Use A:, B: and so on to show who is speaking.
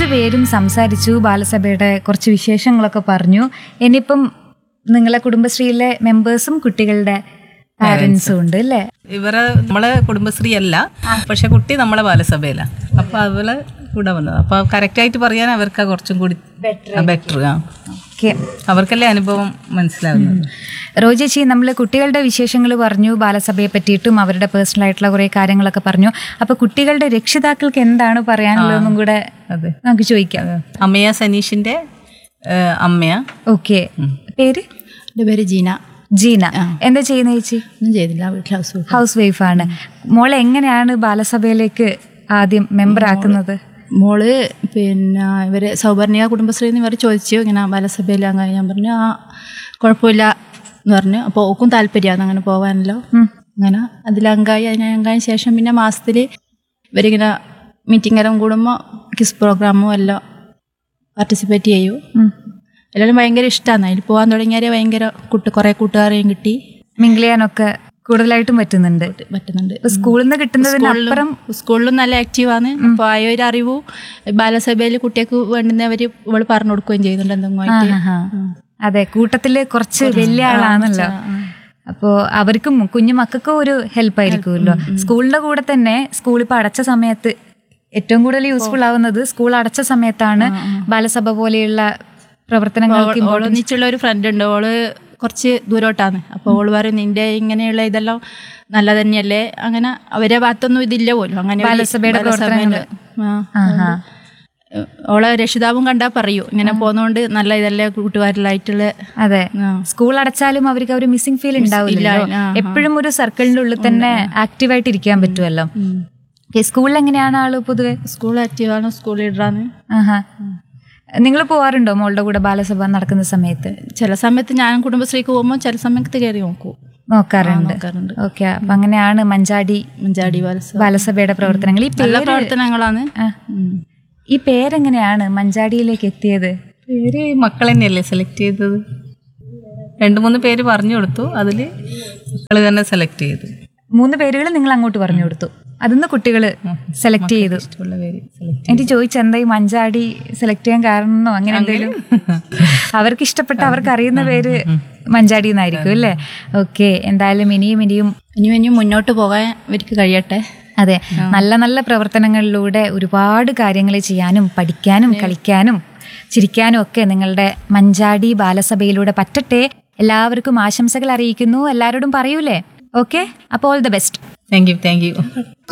A: രണ്ടുപേരും സംസാരിച്ചു ബാലസഭയുടെ കുറച്ച് വിശേഷങ്ങളൊക്കെ പറഞ്ഞു ഇനിയിപ്പം നിങ്ങളെ കുടുംബശ്രീയിലെ മെമ്പേഴ്സും കുട്ടികളുടെ പാരൻസും ഉണ്ട് അല്ലേ
B: ഇവരെ നമ്മളെ കുടുംബശ്രീ അല്ല പക്ഷെ കുട്ടി നമ്മളെ ബാലസഭയില അപ്പൊ അവളെ കൂടെ വന്നത് അപ്പൊ കറക്റ്റ് ആയിട്ട് പറയാൻ അവർക്ക് കുറച്ചും കൂടി ബെറ്റർ ആ
A: ഓക്കെ
B: അവർക്കല്ലേ അനുഭവം മനസ്സിലാവുന്നത്
A: റോജേച്ചി നമ്മൾ കുട്ടികളുടെ വിശേഷങ്ങൾ പറഞ്ഞു ബാലസഭയെ പറ്റിയിട്ടും അവരുടെ പേഴ്സണൽ ആയിട്ടുള്ള കുറേ കാര്യങ്ങളൊക്കെ പറഞ്ഞു അപ്പൊ കുട്ടികളുടെ രക്ഷിതാക്കൾക്ക് എന്താണ് പറയാനുള്ളതെന്നും കൂടെ
B: അതെ
A: നമുക്ക് ചോദിക്കാം
B: അമ്മയ സനീഷിന്റെ ഏഹ്, അമ്മയാ
A: ഓക്കെ പേര്
C: എൻ്റെ പേര് ജീന
A: ജീന എന്താ ചെയ്യുന്ന ചേച്ചി
C: ഒന്നും ചെയ്തില്ല വീട്ടിൽ ഹൗസ് വൈഫ്
A: ഹൗസ് വൈഫാണ് മോളെ എങ്ങനെയാണ് ബാലസഭയിലേക്ക് ആദ്യം മെമ്പർ ആക്കുന്നത്
C: മോള് പിന്നെ ഇവര് സൗപർണിക കുടുംബശ്രീന്ന് ഇവർ ചോദിച്ചു ഇങ്ങനെ ബാലസഭയിൽ അങ്ങനെ ഞാൻ പറഞ്ഞു ആ കുഴപ്പമില്ല എന്ന് പറഞ്ഞു അപ്പോൾ ഓക്കും താല്പര്യമാണ് അങ്ങനെ പോകാനല്ലോ അങ്ങനെ അതിലങ്കായി അതിന് അങ്കായ ശേഷം പിന്നെ മാസത്തിൽ ഇവരിങ്ങനെ മീറ്റിംഗ് എല്ലാം കൂടുമ്പോൾ കിസ് പ്രോഗ്രാമും എല്ലാം പാർട്ടിസിപ്പേറ്റ് ചെയ്യൂ എല്ലാവരും ഭയങ്കര ഇഷ്ടമാണ് അതിൽ പോകാൻ തുടങ്ങിയാൽ ഭയങ്കര കൂട്ട് കുറേ കൂട്ടുകാരെയും കിട്ടി
A: മിങ്കിൾ ചെയ്യാനൊക്കെ കൂടുതലായിട്ടും പറ്റുന്നുണ്ട്
C: പറ്റുന്നുണ്ട്
A: ഇപ്പൊ സ്കൂളിൽ നിന്ന് കിട്ടുന്നതിനപ്പുറം
C: സ്കൂളിലും നല്ല ആക്റ്റീവാണ് അപ്പോൾ ആ ഒരു അറിവും ബാലസഭയിൽ കുട്ടികൾക്ക് വേണ്ടുന്നവർ ഇവള് പറഞ്ഞു കൊടുക്കുകയും ചെയ്യുന്നുണ്ട് എന്തെങ്കിലും ആയിട്ട്
A: ആഹാ. അതെ കൂട്ടത്തില് കുറച്ച് വലിയ ആളാണല്ലോ അപ്പോ അവർക്കും കുഞ്ഞു മക്കൾക്കും ഒരു ഹെൽപ്പ് ആയിരിക്കുമല്ലോ സ്കൂളിന്റെ കൂടെ തന്നെ സ്കൂൾ ഇപ്പൊ അടച്ച സമയത്ത് ഏറ്റവും കൂടുതൽ യൂസ്ഫുൾ ആവുന്നത് സ്കൂൾ അടച്ച സമയത്താണ് ബാലസഭ പോലെയുള്ള പ്രവർത്തനങ്ങൾക്ക്
C: ഓൾ ഒന്നിച്ചുള്ള ഒരു ഫ്രണ്ട് ഉണ്ട് ഓള് കുറച്ച് ദൂരോട്ടാണ് അപ്പോൾ ഓള് പറയും നിന്റെ ഇങ്ങനെയുള്ള ഇതെല്ലാം നല്ല തന്നെയല്ലേ അങ്ങനെ അവരെ ഭാഗത്തൊന്നും ഇതില്ല പോലും അങ്ങനെ ഒരു
A: ബാലസഭയുടെ
C: ബാലസഭേന്റെ- ആ.
A: ആഹാ.
C: ഓളെ രക്ഷിതാവും കണ്ടാ പറയൂ ഇങ്ങനെ പോകുന്നോണ്ട് നല്ല ഇതല്ലേ കൂട്ടുകാരിലായിട്ടുള്ള
A: അതെ
C: ആ.
A: സ്കൂൾ അടച്ചാലും അവർക്ക് ഒരു മിസ്സിംഗ് ഫീൽ ഉണ്ടാവില്ലല്ലോ
C: ഇല്ല, ആ,
A: എപ്പോഴും ഒരു സർക്കിളിന്റെ ഉള്ളിൽ തന്നെ ആക്റ്റീവായിട്ട് ഇരിക്കാൻ പറ്റുമല്ലോ സ്കൂളിൽ എങ്ങനെയാണ് ആള് പൊതുവെ
C: സ്കൂൾ ആക്റ്റീവാണ് സ്കൂൾ ലീഡറാണ്
A: ആഹാ നിങ്ങൾ പോവാറുണ്ടോ മോളുടെ കൂടെ ബാലസഭ നടക്കുന്ന സമയത്ത്
C: ചില സമയത്ത് ഞാൻ കുടുംബശ്രീക്ക് പോകുമ്പോൾ ചില സമയത്ത് കയറി നോക്കൂ
A: നോക്കാറുണ്ട്
C: നോക്കാറുണ്ട്
A: ഓക്കെ അപ്പൊ അങ്ങനെയാണ് മഞ്ചാടി
C: മഞ്ചാടി ബാലസഭ
A: ബാലസഭയുടെ പ്രവർത്തനങ്ങൾ ഈ
C: നല്ല
A: പേര്
C: പ്രവർത്തനങ്ങളാണ്
A: ആ. ഈ പേരെങ്ങനെയാണ് മഞ്ചാടിയിലേക്ക് എത്തിയത്
B: പേര് മക്കൾ തന്നെയല്ലേ സെലക്ട് ചെയ്തത് രണ്ട് മൂന്ന് പേര് പറഞ്ഞു കൊടുത്തു അതിൽ മക്കൾ തന്നെ സെലക്ട് ചെയ്തു
A: മൂന്ന് പേരുകൾ നിങ്ങൾ അങ്ങോട്ട് പറഞ്ഞു കൊടുത്തു അതിന്ന് കുട്ടികൾ സെലക്ട് ചെയ്തു
B: ഇഷ്ടമുള്ള പേര് സെലക്ട്
A: എനിക്ക് ചോദിച്ചെന്താ ഈ മഞ്ചാടി സെലക്ട് ചെയ്യാൻ കാരണമോ അങ്ങനെ എന്തെങ്കിലും അവർക്ക് ഇഷ്ടപ്പെട്ട അവർക്ക് അറിയുന്ന പേര് മഞ്ചാടി എന്നായിരിക്കും അല്ലേ ഓക്കെ എന്തായാലും ഇനിയും ഇനിയും
C: ഇനിയും ഇനിയും മുന്നോട്ട് പോകാൻ ഇവർക്ക് കഴിയട്ടെ
A: അതെ നല്ല നല്ല പ്രവർത്തനങ്ങളിലൂടെ ഒരുപാട് കാര്യങ്ങൾ ചെയ്യാനും പഠിക്കാനും കളിക്കാനും ചിരിക്കാനും ഒക്കെ നിങ്ങളുടെ മഞ്ചാടി ബാലസഭയിലൂടെ പറ്റട്ടെ എല്ലാവർക്കും ആശംസകൾ അറിയിക്കുന്നു എല്ലാവരോടും പറയൂലേ ഓക്കെ അപ്പോൾ all the best
B: thank you thank U